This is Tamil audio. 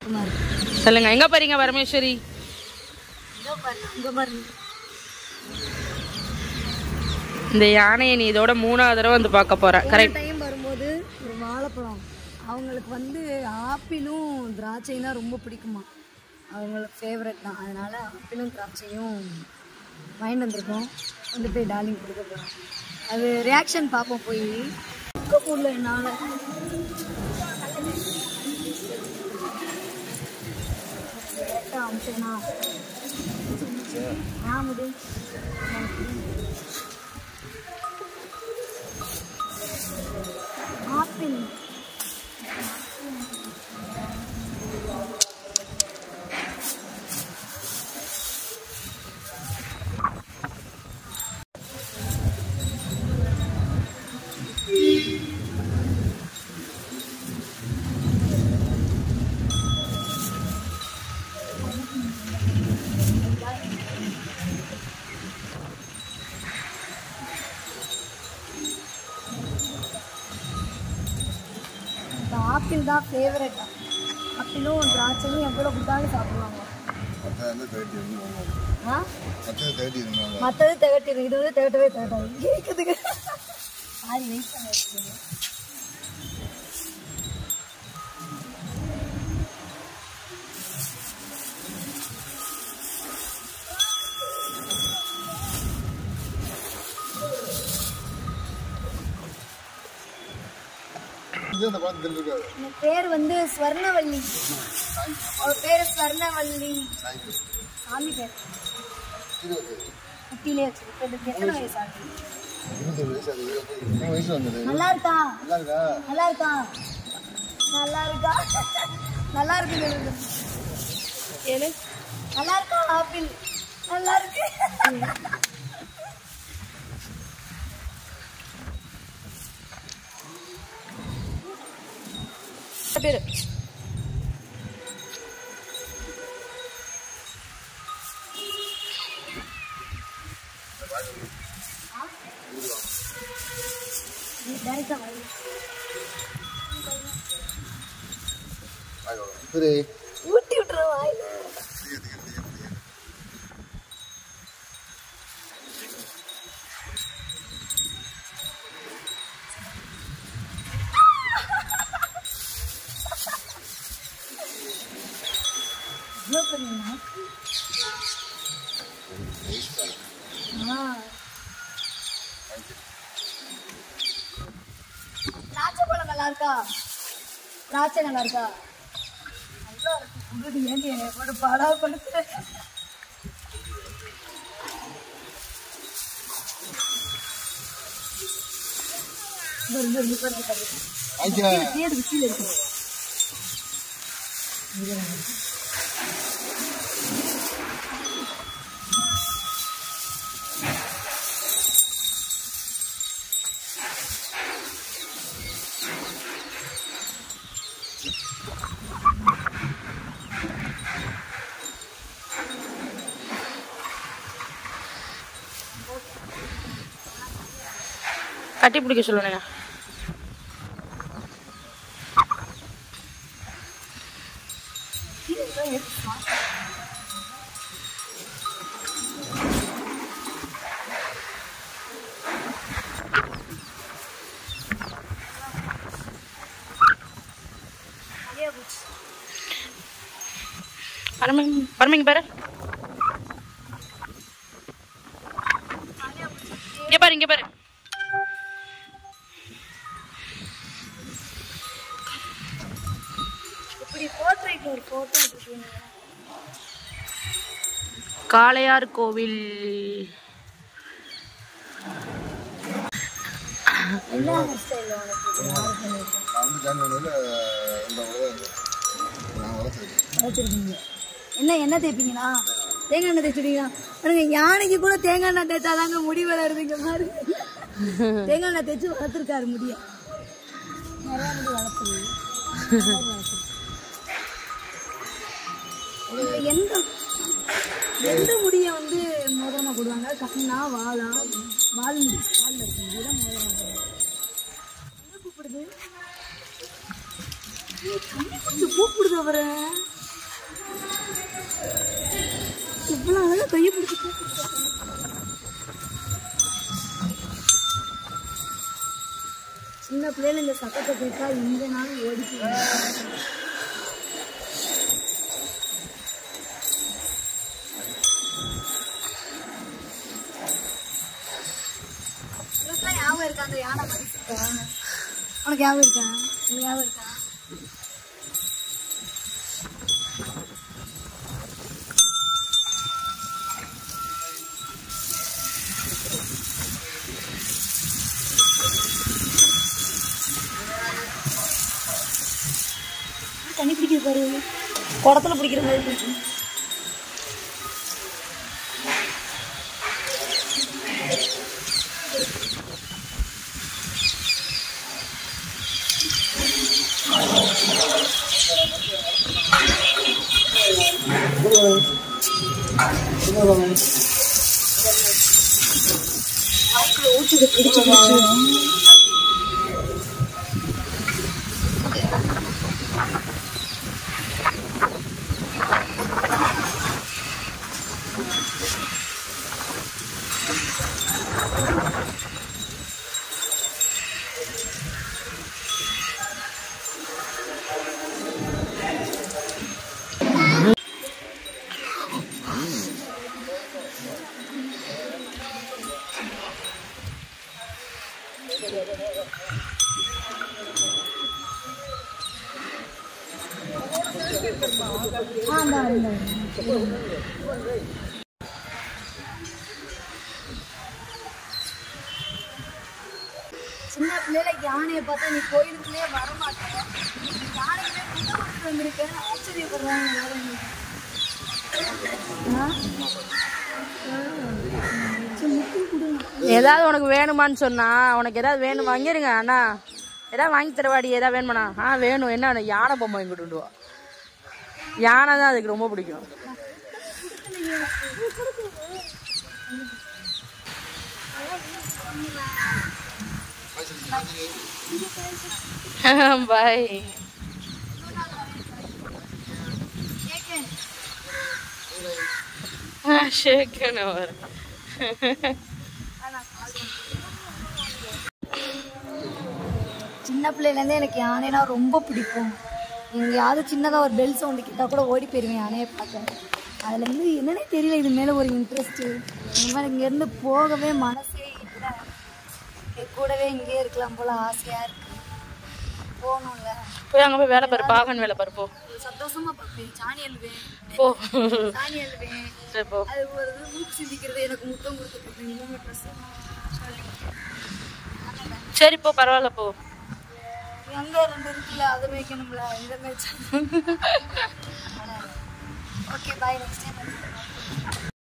சொல்லுங்க எங்க போறீங்க பரமேஸ்வரி இந்த யானையை நீ இதோட மூணாவது தடவை வந்து பார்க்க போற கரெக்ட் டைம் வரும்போது ஒரு வாழைப்பழம் அவங்களுக்கு வந்து ஆப்பிளும் திராட்சையும் தான் ரொம்ப பிடிக்குமா அவங்களுக்கு ஃபேவரட் தான் அதனால ஆப்பிளும் திராட்சையும் வாங்கிட்டு வந்திருக்கோம் கொண்டு போய் டார்லிங் கொடுக்க போகிறோம் அது ரியாக்ஷன் பார்ப்போம் போய் கொடுக்க முடியல என்னால் அமிச்சனா ஆ முடியும் ஆப்பிள் இந்த ஆப்பிள் தான் ஃபேவரட் ஆப்பிளும் திராட்சையும் எவ்வளோ கொடுத்தாலும் சாப்பிடுவாங்க ஆ மற்றது திகட்டிடும் இது வந்து திகட்டவே திகட்டாது கேட்குதுங்க சாரி வெயிட் பண்ண வச்சுக்கோங்க என் பேர் வந்து ஸ்வர்ணவல்லி அவர் பேர் ஸ்வர்ணவல்லி சாமி பேர் குட்டிலே வச்சிருக்கு எத்தனை வயசு ஆகுது நல்லா இருக்கா நல்லா இருக்கா நல்லா இருக்கா நல்லா இருக்கு சொல்லுங்க. ஏழு நல்லா இருக்கா ஆப்பிள் நல்லா இருக்கு பேரு டேரக்டா வாங்க ஊட்டி விட்டுருவோம் வாயில இவ்வளோ பெரிய நாக்கு. ஆ. திராட்சை பழம் நல்லா இருக்கா திராட்சை நல்லா இருக்கா நல்லா இருக்கு குருடி ஏண்டி என்னை போட்டு பாடா கொடுத்து தேடுக்கு கீழே இருக்கு கட்டி பிடிக்க சொல்லுங்க பரமிங் பரமிங் பாரு இங்க பாரு இங்க பாரு இப்படி போர்ட்ரேட் ஒரு போட்டோ எடுத்துக்கணும் காளையார் கோவில் என்ன ஹேர் ஸ்டைல் உனக்கு வளர்த்துருக்கீங்க என்ன என்ன தேய்ப்பீங்களா தேங்காய் எண்ணெய் தேய்ச்சிடுவீங்களா பாருங்க யானைக்கு கூட தேங்காய் எண்ணெய் தேய்ச்சாதாங்க முடி வளருதுங்க மாதிரி தேங்காய் எண்ணெய் தேய்ச்சி வளர்த்துருக்காரு முடிய நிறையா முடி வளர்த்துருது இதுல எந்த எந்த முடியை வந்து மோதிரமா போடுவாங்க கண்ணா வாழா வால் முடி வால்ல இருக்கு முடியெல்லாம் மோதிரமா போடுவாங்க எங்க கூப்பிடுது ஏய், தண்ணி குடிச்சு கூப்பிடுது அவரை கையை பிடிச்சி கூப்பிட்டு சின்ன பிள்ளைல இந்த சத்தத்தை கேட்டா இந்த நாள் ஓடிக்கு உனக்குலாம் ஞாபகம் இருக்கா அந்த யானை மாதிரி சுத்தம்? உனக்கு ஞாபகம் இருக்கா உனக்கு ஞாபகம் இருக்கா தண்ணி பிடிக்குது பாரு குடத்துல பிடிக்கிற மாதிரி பிடிக்கும் ஊற்றுது பிடிச்சு பிடிச்சு ஆமா ஆமா சின்ன பிள்ளைல யானையை பார்த்தா நீ கோயிலுக்குள்ளேயே வர மாட்டேன் யானைக்குள்ளே புத்த கொடுத்துட்டு வந்திருக்கேன் ஆச்சரியப்படுறாங்க எல்லாரும் ஆ? ஆ. சரி, முக்கு கொடு. ஏதாவது உனக்கு வேணுமான்னு சொன்னா உனக்கு ஏதாவது வேணும் வாங்கிருங்க அண்ணா ஏதாவது வாங்கி தரவாடி ஏதாவது வேணுமாண்ணா ஆ வேணும் என்ன யானை பொம்மை வாங்கி கொண்டு வா யானை தான் அதுக்கு ரொம்ப பிடிக்கும் பாய் கேக்கேன். ஷேக்கணும் வரும் சின்ன பிள்ளையிலேருந்தே எனக்கு யானைனா ரொம்ப பிடிக்கும் எங்கேயாவது சின்னதாக ஒரு பெல் சவுண்டு கிட்டா கூட ஓடி போயிருவேன் யானையை பார்க்க அதுலேருந்து என்னன்னே தெரியல இது மேலே ஒரு இன்ட்ரெஸ்ட்டு இந்த மாதிரி இங்கேருந்து போகவே மனசே இல்லை என் கூடவே இங்கேயே இருக்கலாம் போல ஆசையாக இருக்கு போகணும்ல போய் அங்க போய் வேலை பாரு பாகன் வேலை பாரு போ சந்தோஷமா பார்ப்பேன் சாணி அழுவேன் போ சாணி அழுவேன் சரி போ அது ஒரு இது மூக்கு சிந்திக்கிறது எனக்கு முத்தம் கொடுத்துட்டு இந்த ட்ரெஸ் சரி போ பரவாயில்ல போ எங்க ரெண்டு இருக்குல்ல அதை மேய்க்கணும்ல இந்த மேய்ச்சல் ஓகே பாய் நெக்ஸ்ட் டைம்